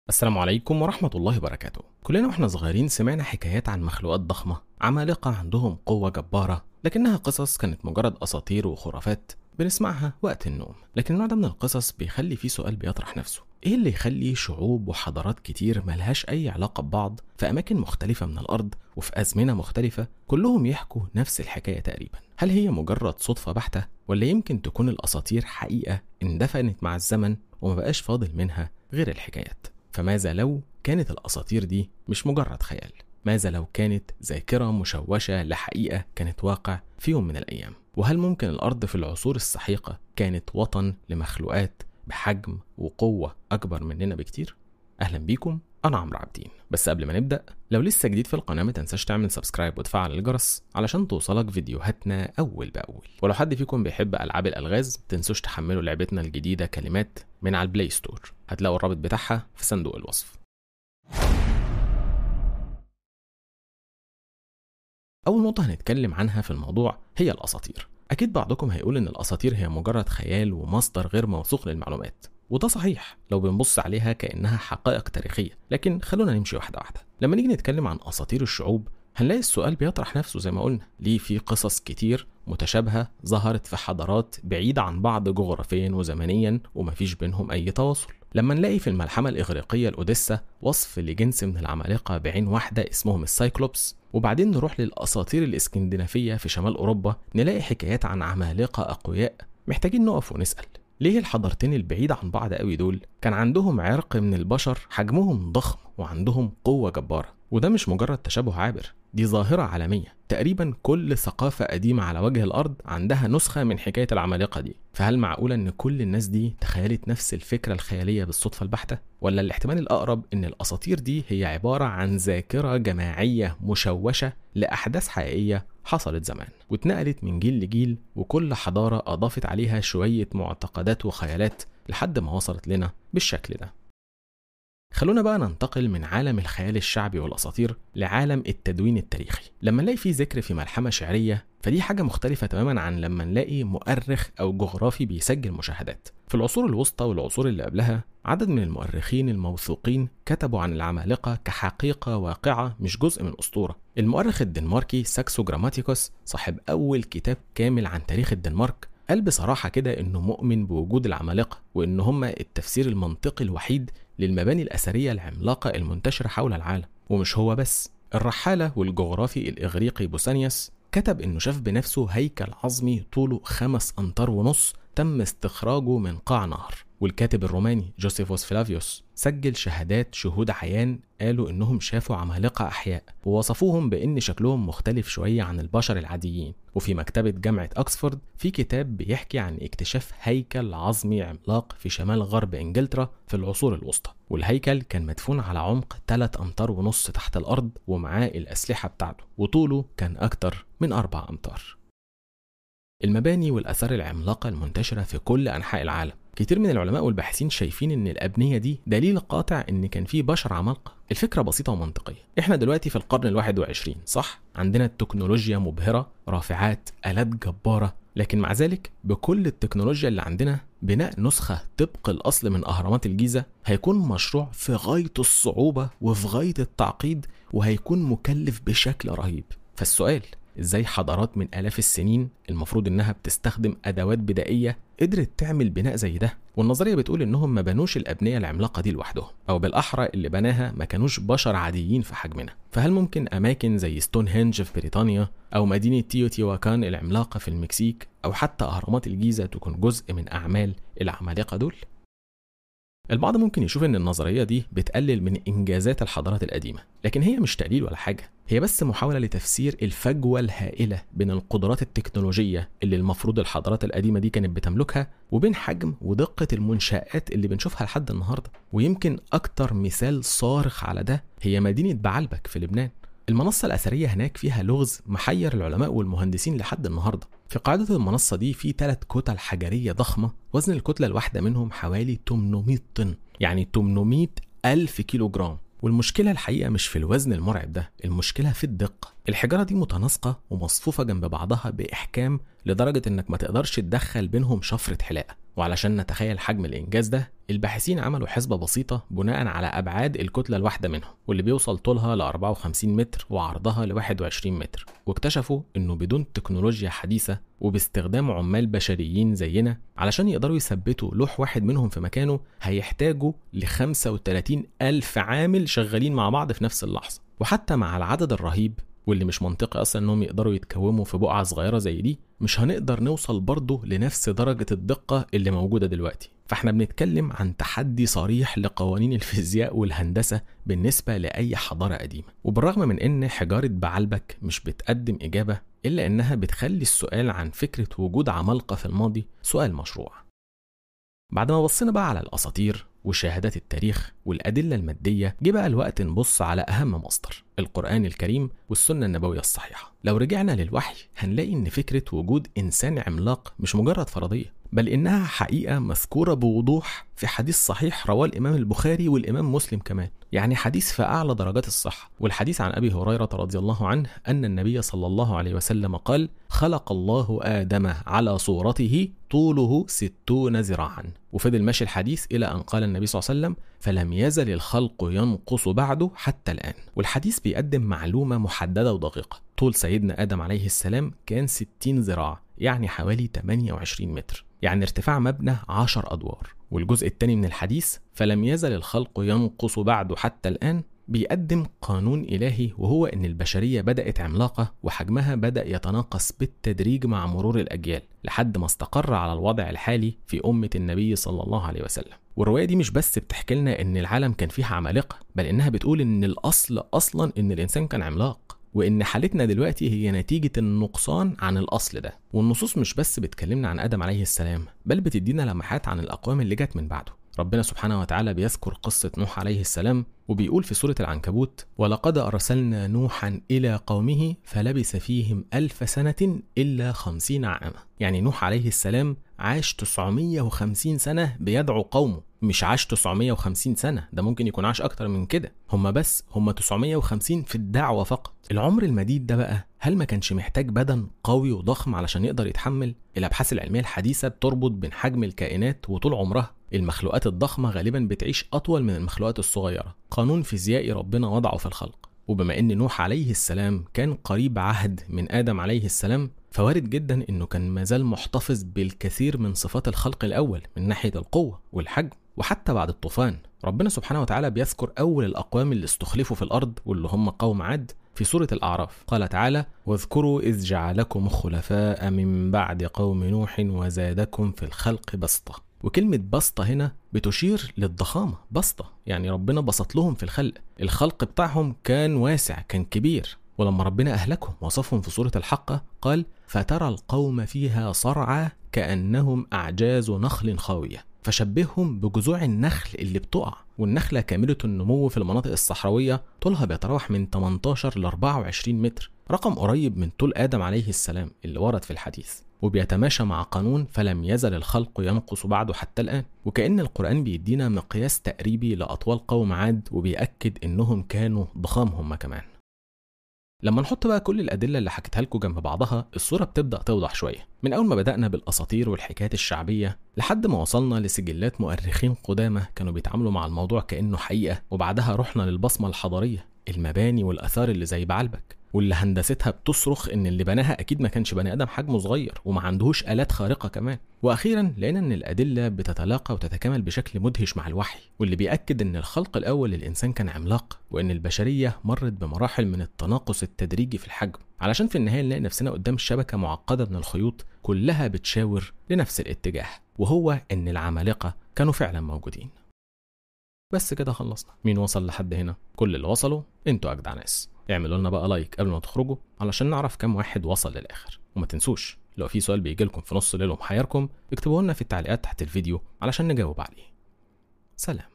السلام عليكم ورحمة الله وبركاته كلنا واحنا صغيرين سمعنا حكايات عن مخلوقات ضخمة عمالقة عندهم قوة جبارة لكنها قصص كانت مجرد أساطير وخرافات بنسمعها وقت النوم لكن النوع ده من القصص بيخلي فيه سؤال بيطرح نفسه ايه اللي يخلي شعوب وحضارات كتير ملهاش اي علاقة ببعض في اماكن مختلفة من الارض وفي ازمنة مختلفة كلهم يحكوا نفس الحكاية تقريبا هل هي مجرد صدفة بحتة ولا يمكن تكون الاساطير حقيقة اندفنت مع الزمن وما بقاش فاضل منها غير الحكايات فماذا لو كانت الاساطير دي مش مجرد خيال ماذا لو كانت ذاكرة مشوشة لحقيقة كانت واقع في يوم من الأيام وهل ممكن الأرض في العصور السحيقة كانت وطن لمخلوقات بحجم وقوة أكبر مننا بكتير؟ أهلا بيكم أنا عمرو عابدين بس قبل ما نبدأ لو لسه جديد في القناة ما تنساش تعمل سبسكرايب وتفعل الجرس علشان توصلك فيديوهاتنا أول بأول ولو حد فيكم بيحب ألعاب الألغاز تنسوش تحملوا لعبتنا الجديدة كلمات من على البلاي ستور هتلاقوا الرابط بتاعها في صندوق الوصف أول نقطة هنتكلم عنها في الموضوع هي الأساطير أكيد بعضكم هيقول إن الأساطير هي مجرد خيال ومصدر غير موثوق للمعلومات وده صحيح لو بنبص عليها كأنها حقائق تاريخية لكن خلونا نمشي واحدة واحدة لما نيجي نتكلم عن أساطير الشعوب هنلاقي السؤال بيطرح نفسه زي ما قلنا ليه في قصص كتير متشابهة ظهرت في حضارات بعيدة عن بعض جغرافيا وزمنيا ومفيش بينهم أي تواصل لما نلاقي في الملحمة الإغريقية الأوديسا وصف لجنس من العمالقة بعين واحدة اسمهم السايكلوبس وبعدين نروح للأساطير الإسكندنافية في شمال أوروبا نلاقي حكايات عن عمالقة أقوياء محتاجين نقف ونسأل ليه الحضارتين البعيدة عن بعض قوي دول كان عندهم عرق من البشر حجمهم ضخم وعندهم قوة جبارة وده مش مجرد تشابه عابر دي ظاهرة عالمية تقريبا كل ثقافة قديمة على وجه الأرض عندها نسخة من حكاية العمالقة دي فهل معقولة إن كل الناس دي تخيلت نفس الفكرة الخيالية بالصدفة البحتة؟ ولا الاحتمال الأقرب إن الأساطير دي هي عبارة عن ذاكرة جماعية مشوشة لأحداث حقيقية حصلت زمان واتنقلت من جيل لجيل وكل حضارة أضافت عليها شوية معتقدات وخيالات لحد ما وصلت لنا بالشكل ده خلونا بقى ننتقل من عالم الخيال الشعبي والاساطير لعالم التدوين التاريخي لما نلاقي فيه ذكر في ملحمه شعريه فدي حاجه مختلفه تماما عن لما نلاقي مؤرخ او جغرافي بيسجل مشاهدات في العصور الوسطى والعصور اللي قبلها عدد من المؤرخين الموثوقين كتبوا عن العمالقه كحقيقه واقعه مش جزء من اسطوره المؤرخ الدنماركي ساكسو جراماتيكوس صاحب اول كتاب كامل عن تاريخ الدنمارك قال بصراحة كده إنه مؤمن بوجود العمالقة وإن هما التفسير المنطقي الوحيد للمباني الأثرية العملاقة المنتشرة حول العالم ومش هو بس الرحالة والجغرافي الإغريقي بوسانيوس كتب إنه شاف بنفسه هيكل عظمي طوله خمس أمتار ونص تم استخراجه من قاع نهر والكاتب الروماني جوزيفوس فلافيوس سجل شهادات شهود عيان قالوا انهم شافوا عمالقه احياء ووصفوهم بان شكلهم مختلف شويه عن البشر العاديين وفي مكتبه جامعه اوكسفورد في كتاب بيحكي عن اكتشاف هيكل عظمي عملاق في شمال غرب انجلترا في العصور الوسطى والهيكل كان مدفون على عمق 3 امتار ونص تحت الارض ومعاه الاسلحه بتاعته وطوله كان اكتر من 4 امتار المباني والآثار العملاقة المنتشرة في كل أنحاء العالم كتير من العلماء والباحثين شايفين ان الابنيه دي دليل قاطع ان كان في بشر عمالقه الفكره بسيطه ومنطقيه احنا دلوقتي في القرن الواحد وعشرين صح عندنا التكنولوجيا مبهره رافعات الات جباره لكن مع ذلك بكل التكنولوجيا اللي عندنا بناء نسخة طبق الأصل من أهرامات الجيزة هيكون مشروع في غاية الصعوبة وفي غاية التعقيد وهيكون مكلف بشكل رهيب فالسؤال ازاي حضارات من آلاف السنين المفروض انها بتستخدم ادوات بدائية قدرت تعمل بناء زي ده والنظرية بتقول انهم ما بنوش الابنية العملاقة دي لوحدهم او بالاحرى اللي بناها ما كانوش بشر عاديين في حجمنا فهل ممكن اماكن زي ستون هنج في بريطانيا او مدينة تيوتيواكان العملاقة في المكسيك او حتى اهرامات الجيزة تكون جزء من اعمال العمالقة دول البعض ممكن يشوف ان النظريه دي بتقلل من انجازات الحضارات القديمه لكن هي مش تقليل ولا حاجه هي بس محاوله لتفسير الفجوه الهائله بين القدرات التكنولوجيه اللي المفروض الحضارات القديمه دي كانت بتملكها وبين حجم ودقه المنشات اللي بنشوفها لحد النهارده ويمكن اكتر مثال صارخ على ده هي مدينه بعلبك في لبنان المنصة الأثرية هناك فيها لغز محير العلماء والمهندسين لحد النهاردة في قاعدة المنصة دي في ثلاث كتل حجرية ضخمة وزن الكتلة الواحدة منهم حوالي 800 طن يعني 800 ألف كيلو جرام والمشكلة الحقيقة مش في الوزن المرعب ده المشكلة في الدقة الحجارة دي متناسقة ومصفوفة جنب بعضها بإحكام لدرجة إنك ما تقدرش تدخل بينهم شفرة حلاقة وعلشان نتخيل حجم الإنجاز ده الباحثين عملوا حسبة بسيطة بناء على أبعاد الكتلة الواحدة منهم واللي بيوصل طولها ل 54 متر وعرضها ل 21 متر واكتشفوا إنه بدون تكنولوجيا حديثة وباستخدام عمال بشريين زينا علشان يقدروا يثبتوا لوح واحد منهم في مكانه هيحتاجوا ل 35 ألف عامل شغالين مع بعض في نفس اللحظة وحتى مع العدد الرهيب واللي مش منطقي اصلا انهم يقدروا يتكوموا في بقعه صغيره زي دي مش هنقدر نوصل برضه لنفس درجه الدقه اللي موجوده دلوقتي فاحنا بنتكلم عن تحدي صريح لقوانين الفيزياء والهندسه بالنسبه لاي حضاره قديمه وبالرغم من ان حجاره بعلبك مش بتقدم اجابه الا انها بتخلي السؤال عن فكره وجود عمالقه في الماضي سؤال مشروع بعد ما بصينا بقى على الاساطير وشهادات التاريخ والأدلة المادية جه بقى الوقت نبص على أهم مصدر القرآن الكريم والسنة النبوية الصحيحة لو رجعنا للوحي هنلاقي إن فكرة وجود إنسان عملاق مش مجرد فرضية بل إنها حقيقة مذكورة بوضوح في حديث صحيح رواه الإمام البخاري والإمام مسلم كمان يعني حديث في أعلى درجات الصحة والحديث عن أبي هريرة رضي الله عنه أن النبي صلى الله عليه وسلم قال خلق الله آدم على صورته طوله ستون ذراعا وفضل ماشي الحديث إلى أن قال النبي صلى الله عليه وسلم فلم يزل الخلق ينقص بعده حتى الآن والحديث بيقدم معلومة محددة ودقيقة طول سيدنا آدم عليه السلام كان 60 ذراع يعني حوالي 28 متر يعني ارتفاع مبنى 10 أدوار والجزء الثاني من الحديث فلم يزل الخلق ينقص بعده حتى الآن بيقدم قانون إلهي وهو إن البشرية بدأت عملاقة وحجمها بدأ يتناقص بالتدريج مع مرور الأجيال لحد ما استقر على الوضع الحالي في أمة النبي صلى الله عليه وسلم والرواية دي مش بس بتحكي لنا إن العالم كان فيها عمالقة بل إنها بتقول إن الأصل أصلا إن الإنسان كان عملاق وإن حالتنا دلوقتي هي نتيجة النقصان عن الأصل ده والنصوص مش بس بتكلمنا عن آدم عليه السلام بل بتدينا لمحات عن الأقوام اللي جت من بعده ربنا سبحانه وتعالى بيذكر قصة نوح عليه السلام وبيقول في سورة العنكبوت ولقد أرسلنا نوحا إلى قومه فلبث فيهم ألف سنة إلا خمسين عاما يعني نوح عليه السلام عاش 950 سنة بيدعو قومه مش عاش 950 سنة ده ممكن يكون عاش أكتر من كده هم بس هم 950 في الدعوة فقط العمر المديد ده بقى هل ما كانش محتاج بدن قوي وضخم علشان يقدر يتحمل الأبحاث العلمية الحديثة بتربط بين حجم الكائنات وطول عمرها المخلوقات الضخمة غالبا بتعيش أطول من المخلوقات الصغيرة قانون فيزيائي ربنا وضعه في الخلق وبما ان نوح عليه السلام كان قريب عهد من ادم عليه السلام فوارد جدا انه كان مازال محتفظ بالكثير من صفات الخلق الاول من ناحيه القوه والحجم وحتى بعد الطوفان ربنا سبحانه وتعالى بيذكر اول الاقوام اللي استخلفوا في الارض واللي هم قوم عاد في سورة الأعراف قال تعالى واذكروا إذ جعلكم خلفاء من بعد قوم نوح وزادكم في الخلق بسطة وكلمة بسطة هنا بتشير للضخامة بسطة يعني ربنا بسط لهم في الخلق الخلق بتاعهم كان واسع كان كبير ولما ربنا أهلكهم وصفهم في سورة الحقة قال فترى القوم فيها صرعى كأنهم أعجاز نخل خاوية فشبههم بجذوع النخل اللي بتقع والنخلة كاملة النمو في المناطق الصحراوية طولها بيتراوح من 18 ل 24 متر رقم قريب من طول آدم عليه السلام اللي ورد في الحديث وبيتماشى مع قانون فلم يزل الخلق ينقص بعده حتى الآن وكأن القرآن بيدينا مقياس تقريبي لأطوال قوم عاد وبيأكد إنهم كانوا ضخام هم كمان لما نحط بقى كل الأدلة اللي حكيتها لكم جنب بعضها الصورة بتبدأ توضح شوية من أول ما بدأنا بالأساطير والحكايات الشعبية لحد ما وصلنا لسجلات مؤرخين قدامى كانوا بيتعاملوا مع الموضوع كأنه حقيقة وبعدها رحنا للبصمة الحضارية المباني والآثار اللي زي بعلبك واللي هندستها بتصرخ ان اللي بناها اكيد ما كانش بني ادم حجمه صغير وما عندهوش الات خارقه كمان واخيرا لقينا ان الادله بتتلاقى وتتكامل بشكل مدهش مع الوحي واللي بياكد ان الخلق الاول للانسان كان عملاق وان البشريه مرت بمراحل من التناقص التدريجي في الحجم علشان في النهايه نلاقي نفسنا قدام شبكه معقده من الخيوط كلها بتشاور لنفس الاتجاه وهو ان العمالقه كانوا فعلا موجودين بس كده خلصنا مين وصل لحد هنا كل اللي وصلوا انتوا اجدع ناس اعملوا لنا بقى لايك قبل ما تخرجوا علشان نعرف كام واحد وصل للاخر وما تنسوش لو في سؤال بيجي لكم في نص الليل ومحيركم اكتبوه لنا في التعليقات تحت الفيديو علشان نجاوب عليه سلام